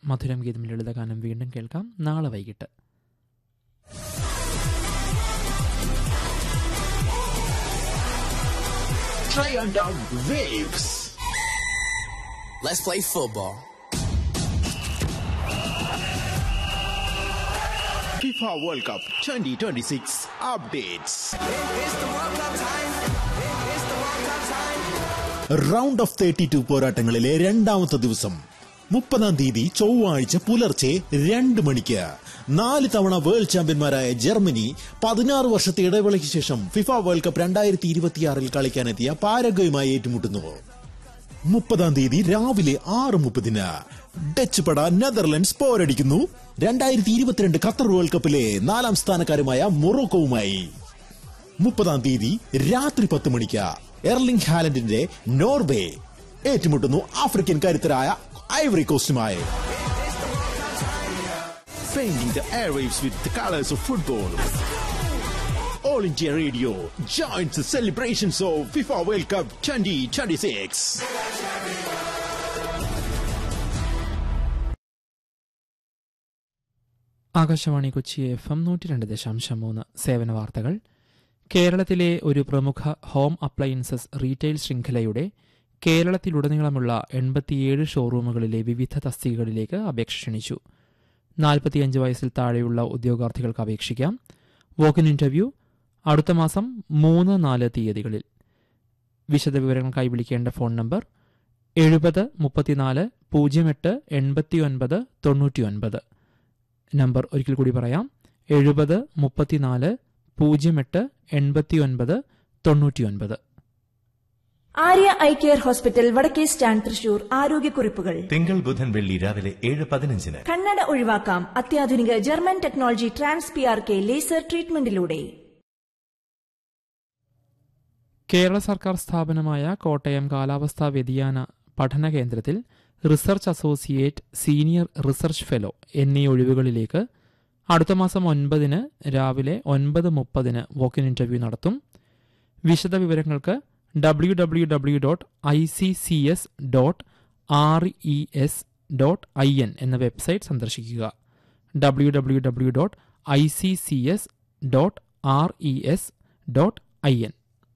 മധുരം ഗീതം ലളിതഗാനം വീണ്ടും കേൾക്കാം നാളെ വൈകിട്ട് Try and down waves. Let's play football. FIFA World Cup 2026 updates. Round of thirty two പോരാട്ടങ്ങളിലെ രണ്ടാമത്തെ ദിവസം മുപ്പതാം തീയതി ചൊവ്വാഴ്ച പുലർച്ചെ രണ്ട് മണിക്ക് നാല് തവണ വേൾഡ് ചാമ്പ്യന്മാരായ ജർമ്മനി പതിനാറ് വർഷത്തെ ഇടവേളയ്ക്ക് ശേഷം ഫിഫ വേൾഡ് കപ്പ് രണ്ടായിരത്തി ഇരുപത്തിയാറിൽ കളിക്കാനെത്തിയ പാരഗ്വയുമായി ഏറ്റുമുട്ടുന്നു മുപ്പതാം തീയതി രാവിലെ ആറ് മുപ്പതിന് ഡച്ച് പട നെതർലൻഡ്സ് പോരടിക്കുന്നു രണ്ടായിരത്തി ഇരുപത്തിരണ്ട് ഖത്തർ വേൾഡ് കപ്പിലെ നാലാം സ്ഥാനക്കാരുമായ മൊറോക്കോവുമായി മുപ്പതാം തീയതി രാത്രി പത്ത് മണിക്ക് എർലിംഗ് ഹാലൻഡിന്റെ നോർവേ ഏറ്റുമുട്ടുന്നു ആഫ്രിക്കൻ കരുത്തരായ ഐവറി കോസ്റ്റുമായി Painting the airwaves with the colors of football. All India Radio joins the celebrations of FIFA World Cup 2026. Akashvani Kochi F M നൂറ്റി രണ്ട് ദശാംശം മൂന്ന് സേവന വാർത്തകൾ കേരളത്തിലെ ഒരു പ്രമുഖ ഹോം അപ്ലയൻസസ് റീറ്റെയിൽ ശൃംഖലയുടെ കേരളത്തിലുടനീളമുള്ള എൺപത്തിയേഴ് ഷോറൂമുകളിലെ വിവിധ തസ്തികകളിലേക്ക് അപേക്ഷ ക്ഷണിച്ചു നാൽപ്പത്തിയഞ്ച് വയസ്സിൽ താഴെയുള്ള ഉദ്യോഗാർത്ഥികൾക്ക് അപേക്ഷിക്കാം വോക്കിൻ ഇന്റർവ്യൂ അടുത്ത മാസം മൂന്ന് നാല് തീയതികളിൽ വിശദവിവരങ്ങൾക്കായി വിളിക്കേണ്ട ഫോൺ നമ്പർ എഴുപത് മുപ്പത്തിനാല് പൂജ്യം എട്ട് എൺപത്തി ഒൻപത് തൊണ്ണൂറ്റി ഒൻപത് നമ്പർ ഒരിക്കൽ കൂടി പറയാം എഴുപത് മുപ്പത്തിനാല് പൂജ്യം എട്ട് എൺപത്തി ഒൻപത് തൊണ്ണൂറ്റി ഒൻപത് ആര്യ ഐ കെയർ ഹോസ്പിറ്റൽ വടക്കേ സ്റ്റാൻഡ് തൃശൂർ ആരോഗ്യക്കുറിപ്പുകൾ തിങ്കൾ ബുധൻ വെള്ളി രാവിലെ ഏഴ് പതിനഞ്ചിന് കണ്ണട ഒഴിവാക്കാം അത്യാധുനിക German technology trans P R K laser ട്രീറ്റ്മെന്റിലൂടെ കേരള സർക്കാർ സ്ഥാപനമായ കോട്ടയം കാലാവസ്ഥാ വ്യതിയാന പഠന കേന്ദ്രത്തിൽ research associate senior research fellow എന്നീ ഒഴിവുകളിലേക്ക് അടുത്ത മാസം ഒൻപതിന് രാവിലെ ഒൻപത് മുപ്പതിന് വോക്കിൻ ഇന്റർവ്യൂ നടത്തും വിശദ വിവരങ്ങൾക്ക് W W W dot I C C S dot R E S dot I N എന്ന വെബ്സൈറ്റ് സന്ദർശിക്കുക W W W dot I C C S dot R E S dot I N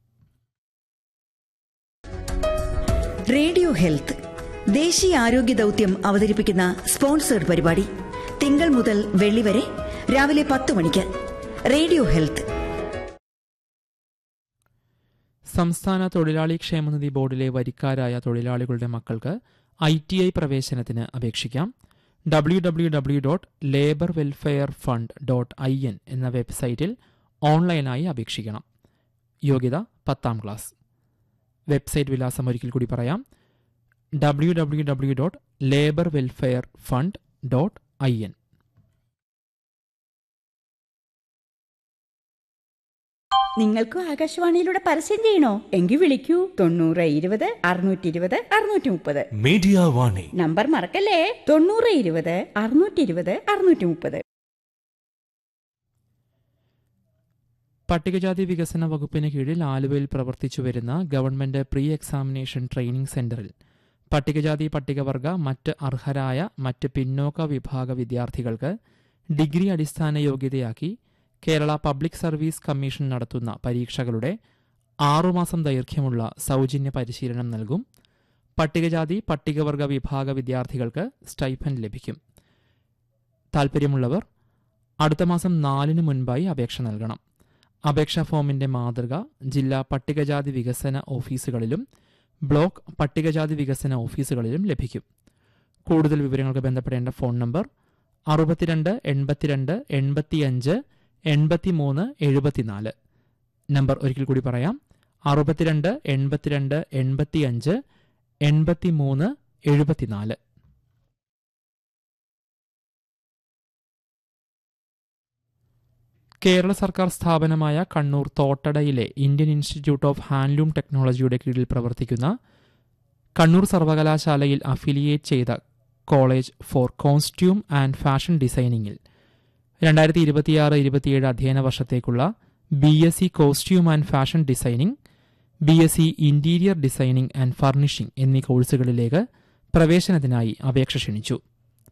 radio health ദേശീയ ആരോഗ്യ ദൗത്യം അവതരിപ്പിക്കുന്ന sponsored പരിപാടി തിങ്കൾ മുതൽ വെള്ളി വരെ രാവിലെ പത്ത് മണിക്ക് റേഡിയോ ഹെൽത്ത് സംസ്ഥാന തൊഴിലാളി ക്ഷേമനിധി ബോർഡിലെ വരിക്കാരായ തൊഴിലാളികളുടെ മക്കൾക്ക് ഐ ടി ഐ പ്രവേശനത്തിന് അപേക്ഷിക്കാം W W W dot labour welfare fund dot I N എന്ന വെബ്സൈറ്റിൽ ഓൺലൈനായി അപേക്ഷിക്കണം യോഗ്യത പത്താം ക്ലാസ് വെബ്സൈറ്റ് വിലാസം ഒരിക്കൽ കൂടി പറയാം W W W dot labour welfare fund dot I N നിങ്ങൾക്കും ആകാശവാണിയിലൂടെ പരസ്യം ചെയ്യണോ എങ്കിൽ വിളിക്കൂ തൊണ്ണൂറ് ഇരുപത് അറുന്നൂറ്റി ഇരുപത് അറുന്നൂറ്റി മുപ്പത് മീഡിയ വാണി നമ്പർ മറക്കല്ലേ തൊണ്ണൂറ് ഇരുപത് അറുന്നൂറ്റി ഇരുപത് അറുന്നൂറ്റി മുപ്പത് പട്ടികജാതി വികസന വകുപ്പിന് കീഴിൽ ആലുവയിൽ പ്രവർത്തിച്ചു വരുന്ന ഗവൺമെന്റ് പ്രീ എക്സാമിനേഷൻ ട്രെയിനിംഗ് സെന്ററിൽ പട്ടികജാതി പട്ടികവർഗ മറ്റ് അർഹരായ മറ്റ് പിന്നോക്ക വിഭാഗ വിദ്യാർത്ഥികൾക്ക് ഡിഗ്രി അടിസ്ഥാന യോഗ്യതയാക്കി കേരള പബ്ലിക് സർവീസ് കമ്മീഷൻ നടത്തുന്ന പരീക്ഷകളുടെ ആറുമാസം ദൈർഘ്യമുള്ള സൗജന്യ പരിശീലനം നൽകും പട്ടികജാതി പട്ടികവർഗ വിഭാഗ വിദ്യാർത്ഥികൾക്ക് സ്റ്റൈഫൻഡ് ലഭിക്കും താൽപ്പര്യമുള്ളവർ അടുത്ത മാസം നാലിന് മുൻപായി അപേക്ഷ നൽകണം അപേക്ഷാ ഫോമിന്റെ മാതൃക ജില്ലാ പട്ടികജാതി വികസന ഓഫീസുകളിലും ബ്ലോക്ക് പട്ടികജാതി വികസന ഓഫീസുകളിലും ലഭിക്കും കൂടുതൽ വിവരങ്ങൾക്ക് ബന്ധപ്പെടേണ്ട ഫോൺ നമ്പർ അറുപത്തിരണ്ട് എൺപത്തിരണ്ട് എൺപത്തിയഞ്ച് എൺപത്തിമൂന്ന് എഴുപത്തിനാല് നമ്പർ ഒരിക്കൽ കൂടി പറയാം അറുപത്തിരണ്ട് എൺപത്തിരണ്ട് എൺപത്തിയഞ്ച് എൺപത്തിമൂന്ന് എഴുപത്തിനാല് കേരള സർക്കാർ സ്ഥാപനമായ കണ്ണൂർ തോട്ടടയിലെ ഇന്ത്യൻ ഇൻസ്റ്റിറ്റ്യൂട്ട് ഓഫ് ഹാൻഡ്ലൂം ടെക്നോളജിയുടെ കീഴിൽ പ്രവർത്തിക്കുന്ന കണ്ണൂർ സർവകലാശാലയിൽ അഫിലിയേറ്റ് ചെയ്ത college for costume and fashion ഡിസൈനിങ്ങിൽ രണ്ടായിരത്തി ഇരുപത്തിയാറ് ഇരുപത്തിയേഴ് അധ്യയന വർഷത്തേക്കുള്ള B S C costume and fashion designing B S C interior designing and furnishing എന്നീ കോഴ്സുകളിലേക്ക് പ്രവേശനത്തിനായി അപേക്ഷ ക്ഷണിച്ചു